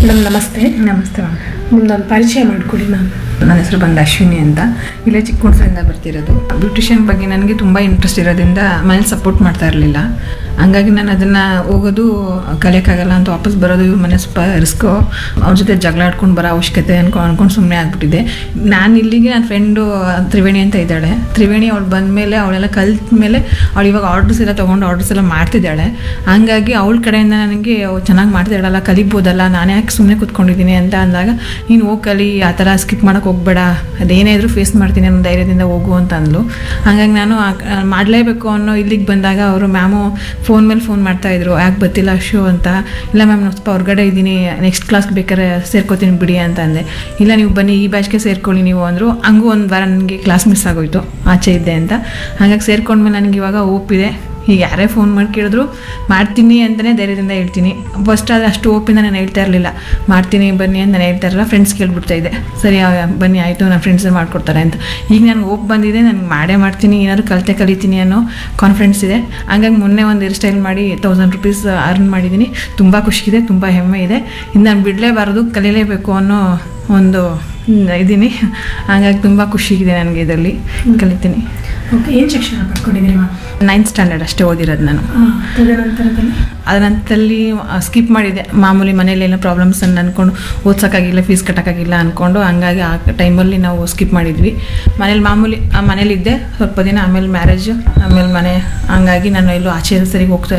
madam ನಮಸ್ತೆ ನಮಸ್ತೆ ma'am ನಿಮ್ದೊಂದು ಪರಿಚಯ ಮಾಡಿಕೊಡಿ ಮ್ಯಾಮ್ ನನ್ನ ಹೆಸರು ಬಂದು ಅಶ್ವಿನಿ ಅಂತ ಇಲ್ಲೇ ಚಿಕ್ಕಮುಡ್ಸದಿಂದ ಬರ್ತಿರೋದು ಬ್ಯೂಟಿಷಿಯನ್ ಬಗ್ಗೆ ನನಗೆ ತುಂಬ ಇಂಟ್ರೆಸ್ಟ್ ಇರೋದ್ರಿಂದ ಮನೇಲಿ ಸಪೋರ್ಟ್ ಮಾಡ್ತಾ ಇರಲಿಲ್ಲ ಹಂಗಾಗಿ ನಾನು ಅದನ್ನು ಹೋಗೋದು ಕಲಿಯೋಕ್ಕಾಗಲ್ಲ ಅಂತ ವಾಪಸ್ ಬರೋದು ಇವ್ರ ಮನೆ ಸ್ವಲ್ಪ ರಿಸ್ಕು ಅವ್ರ ಜೊತೆ ಜಗಳ ಆಡ್ಕೊಂಡು ಬರೋ ಅವಶ್ಯಕತೆ ಅನ್ಕೊ ಅನ್ಕೊಂಡು ಸುಮ್ಮನೆ ಆಗ್ಬಿಟ್ಟಿದೆ ನಾನು ಇಲ್ಲಿಗೆ ನನ್ನ ಫ್ರೆಂಡು ತ್ರಿವೇಣಿ ಅಂತ ಇದ್ದಾಳೆ ತ್ರಿವೇಣಿ ಅವಳು ಬಂದಮೇಲೆ ಅವಳೆಲ್ಲ ಕಲ್ತ ಮೇಲೆ ಅವಳು ಇವಾಗ ಆರ್ಡರ್ಸ್ ಎಲ್ಲ ತೊಗೊಂಡು ಆರ್ಡರ್ಸ್ ಎಲ್ಲ ಮಾಡ್ತಿದ್ದಾಳೆ ಹಂಗಾಗಿ ಅವಳ ಕಡೆಯಿಂದ ನನಗೆ ಚೆನ್ನಾಗಿ ಮಾಡ್ತಿದ್ದಾಳಲ್ಲ ಕಲಿಬೋದಲ್ಲ ನಾನೇ ಯಾಕೆ ಸುಮ್ಮನೆ ಕೂತ್ಕೊಂಡಿದ್ದೀನಿ ಅಂತ ಅಂದಾಗ ನೀನು ಹೋಗಿ ಕಲಿ ಆ ಥರ ಸ್ಕಿಪ್ ಮಾಡೋಕೆ ಹೋಗ್ಬೇಡ ಅದೇನೇ ಇದ್ರೂ ಫೇಸ್ ಮಾಡ್ತೀನಿ ಅನ್ನೋ ಧೈರ್ಯದಿಂದ ಹೋಗು ಅಂತ ಅಂದ್ಲು ಹಾಗಾಗಿ ನಾನು ಆ- ಮಾಡಲೇಬೇಕು ಅನ್ನೋ ಇಲ್ಲಿಗೆ ಬಂದಾಗ ಅವರು ಮ್ಯಾಮು ಫೋನ್ ಮೇಲೆ ಫೋನ್ ಮಾಡ್ತಾಯಿದ್ರು ಯಾಕೆ ಬರ್ತಿಲ್ಲ ಶೋ ಅಂತ ಇಲ್ಲ ಮ್ಯಾಮ್ ನಾನು ಸ್ವಲ್ಪ ಹೊರಗಡೆ ಇದ್ದೀನಿ ನೆಕ್ಸ್ಟ್ ಕ್ಲಾಸ್ಗೆ ಬೇಕಾದ್ರೆ ಸೇರ್ಕೋತೀನಿ ಬಿಡಿ ಅಂತ ಅಂದೆ ಇಲ್ಲ ನೀವು ಬನ್ನಿ ಈ ಬ್ಯಾಚ್ಗೆ ಸೇರ್ಕೊಳ್ಳಿ ನೀವು ಅಂದರು ಹಂಗೂ ಒಂದು ವಾರ ನನಗೆ ಕ್ಲಾಸ್ ಮಿಸ್ ಆಗೋಯ್ತು ಆಚೆ ಇದ್ದೆ ಅಂತ ಹಾಗಾಗಿ ಸೇರ್ಕೊಂಡ್ಮೇಲೆ ನನಗೆ ಇವಾಗ ಓಪಿದೆ ಈಗ ಯಾರೇ ಫೋನ್ ಮಾಡಿ ಕೇಳಿದ್ರು ಮಾಡ್ತೀನಿ ಅಂತಲೇ ಧೈರ್ಯದಿಂದ ಹೇಳ್ತೀನಿ ಫಸ್ಟ್ ಆದರೆ ಅಷ್ಟು ಓಪಿಂದ ನಾನು ಹೇಳ್ತಾ ಇರಲಿಲ್ಲ ಮಾಡ್ತೀನಿ ಬನ್ನಿ ಅಂತ ನಾನು ಹೇಳ್ತಾ ಇರಲಿಲ್ಲ ಫ್ರೆಂಡ್ಸ್ ಕೇಳ್ಬಿಡ್ತಾ ಇದ್ದೆ ಸರಿ ಆ, ಬನ್ನಿ ಆಯಿತು ನನ್ನ ಫ್ರೆಂಡ್ಸ್ ಮಾಡ್ಕೊಡ್ತಾರೆ ಅಂತ ಈಗ ನನಗೆ ಓಪ್ ಬಂದಿದೆ ನಾನು ಮಾಡೇ ಮಾಡ್ತೀನಿ ಏನಾದ್ರು ಕಲಿತೆ ಕಲಿತೀನಿ ಅನ್ನೋ ಕಾನ್ಫಿಡೆನ್ಸ್ ಇದೆ ಹಂಗಾಗಿ ಮೊನ್ನೆ ಒಂದು ಹೇರ್ ಸ್ಟೈಲ್ ಮಾಡಿ ತೌಸಂಡ್ ರುಪೀಸ್ ಅರ್ನ್ ಮಾಡಿದ್ದೀನಿ ತುಂಬ ಖುಷಿಗಿದೆ ತುಂಬ ಹೆಮ್ಮೆ ಇದೆ ಇನ್ನು ನಾನು ಬಿಡಲೇಬಾರದು ಕಲೀಲೇಬೇಕು ಅನ್ನೋ ಒಂದು ಇದ್ದೀನಿ ಹಾಗಾಗಿ ತುಂಬ ಖುಷಿಗಿದೆ ನನಗೆ ಇದರಲ್ಲಿ ಕಲಿತೀನಿ ಓಕೆ ಏನು ಶಿಕ್ಷಣ ಪಡ್ಕೊಂಡಿದ್ದೀರಿ ಮ್ಯಾಮ್ ನೈನ್ತ್ ಸ್ಟ್ಯಾಂಡರ್ಡ್ ಅಷ್ಟೇ ಓದಿರೋದು ನಾನು ತದನಂತರದಲ್ಲಿ ಅದ ನಂತರಲ್ಲಿ ಸ್ಕಿಪ್ ಮಾಡಿದೆ ಮಾಮೂಲಿ ಮನೇಲಿ ಏನೋ ಪ್ರಾಬ್ಲಮ್ಸ್ ಅನ್ನು ಅಂದ್ಕೊಂಡು ಓದ್ಸೋಕ್ಕಾಗಿಲ್ಲ ಫೀಸ್ ಕಟ್ಟೋಕ್ಕಾಗಿಲ್ಲ ಅಂದ್ಕೊಂಡು ಹಂಗಾಗಿ ಆ ಟೈಮಲ್ಲಿ ನಾವು ಸ್ಕಿಪ್ ಮಾಡಿದ್ವಿ ಮನೇಲಿ ಮಾಮೂಲಿ ಆ ಮನೇಲಿದ್ದೆ ಸ್ವಲ್ಪ ದಿನ ಆಮೇಲೆ ಮ್ಯಾರೇಜ್ ಆಮೇಲೆ ಮನೆ ಹಂಗಾಗಿ ನಾನು ಎಲ್ಲೂ ಆಚೆ ಸರಿಗೆ ಹೋಗ್ತಾ